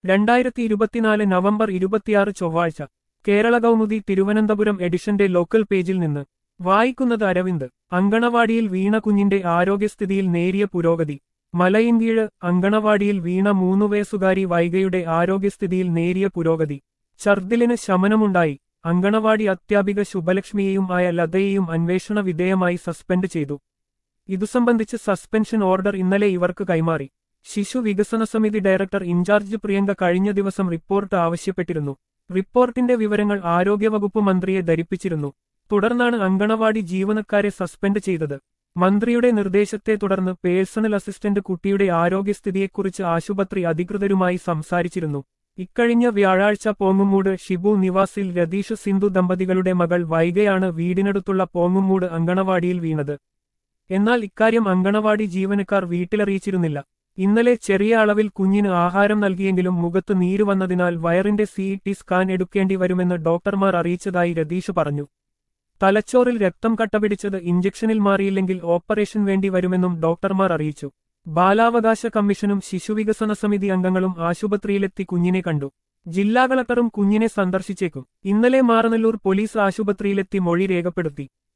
രണ്ടായിരത്തി ഇരുപത്തിനാല് നവംബർ ഇരുപത്തിയാറ് ചൊവ്വാഴ്ച കേരള കൗമുദി തിരുവനന്തപുരം എഡിഷന്റെ ലോക്കൽ പേജിൽ നിന്ന് വായിക്കുന്നത് അരവിന്ദ് അങ്കണവാടിയിൽ വീണ കുഞ്ഞിന്റെ ആരോഗ്യസ്ഥിതിയിൽ നേരിയ പുരോഗതി മലയിൻകീഴ് അങ്കണവാടിയിൽ വീണ മൂന്നു വയസ്സുകാരി വൈഗയുടെ ആരോഗ്യസ്ഥിതിയിൽ നേരിയ പുരോഗതി ഛർദിലിന് ശമനമുണ്ടായി അങ്കണവാടി അധ്യാപിക ശുഭലക്ഷ്മിയെയും ആയ ലതയെയും അന്വേഷണ വിധേയമായി സസ്പെൻഡ് ചെയ്തു ഇതു സംബന്ധിച്ച് സസ്പെൻഷൻ ഓർഡർ ഇന്നലെ ഇവർക്ക് കൈമാറി ശിശു വികസന സമിതി ഡയറക്ടർ ഇൻചാർജ് പ്രിയങ്ക കഴിഞ്ഞ ദിവസം റിപ്പോർട്ട് ആവശ്യപ്പെട്ടിരുന്നു റിപ്പോർട്ടിന്റെ വിവരങ്ങൾ ആരോഗ്യവകുപ്പ് മന്ത്രിയെ ധരിപ്പിച്ചിരുന്നു തുടർന്നാണ് അങ്കണവാടി ജീവനക്കാരെ സസ്പെൻഡ് ചെയ്തത് മന്ത്രിയുടെ നിർദ്ദേശത്തെ തുടർന്ന് പേഴ്സണൽ അസിസ്റ്റന്റ് കുട്ടിയുടെ ആരോഗ്യസ്ഥിതിയെക്കുറിച്ച് ആശുപത്രി അധികൃതരുമായി സംസാരിച്ചിരുന്നു ഇക്കഴിഞ്ഞ വ്യാഴാഴ്ച പോങ്ങുമൂട് ഷിബു നിവാസിൽ രതീഷ് സിന്ധു ദമ്പതികളുടെ മകൾ വൈഗയാണ് വീടിനടുത്തുള്ള പോങ്ങുമൂട് അങ്കണവാടിയിൽ വീണത് എന്നാൽ ഇക്കാര്യം അങ്കണവാടി ജീവനക്കാർ വീട്ടിലറിയിച്ചിരുന്നില്ല ഇന്നലെ ചെറിയ അളവിൽ കുഞ്ഞിന് ആഹാരം നൽകിയെങ്കിലും മുഖത്ത് നീര് വന്നതിനാൽ വയറിന്റെ സി ടി സ്കാൻ എടുക്കേണ്ടി വരുമെന്ന് ഡോക്ടർമാർ അറിയിച്ചതായി രതീഷ് പറഞ്ഞു തലച്ചോറിൽ രക്തം കട്ടപിടിച്ചത് ഇഞ്ചക്ഷനിൽ മാറിയില്ലെങ്കിൽ ഓപ്പറേഷൻ വേണ്ടി വരുമെന്നും ഡോക്ടർമാർ അറിയിച്ചു ബാലാവകാശ കമ്മീഷനും ശിശുവികസന സമിതി അംഗങ്ങളും ആശുപത്രിയിലെത്തി കുഞ്ഞിനെ കണ്ടു ജില്ലാ കളക്ടറും കുഞ്ഞിനെ സന്ദർശിച്ചേക്കും ഇന്നലെ മാറനല്ലൂർ പോലീസ് ആശുപത്രിയിലെത്തി മൊഴി രേഖപ്പെടുത്തി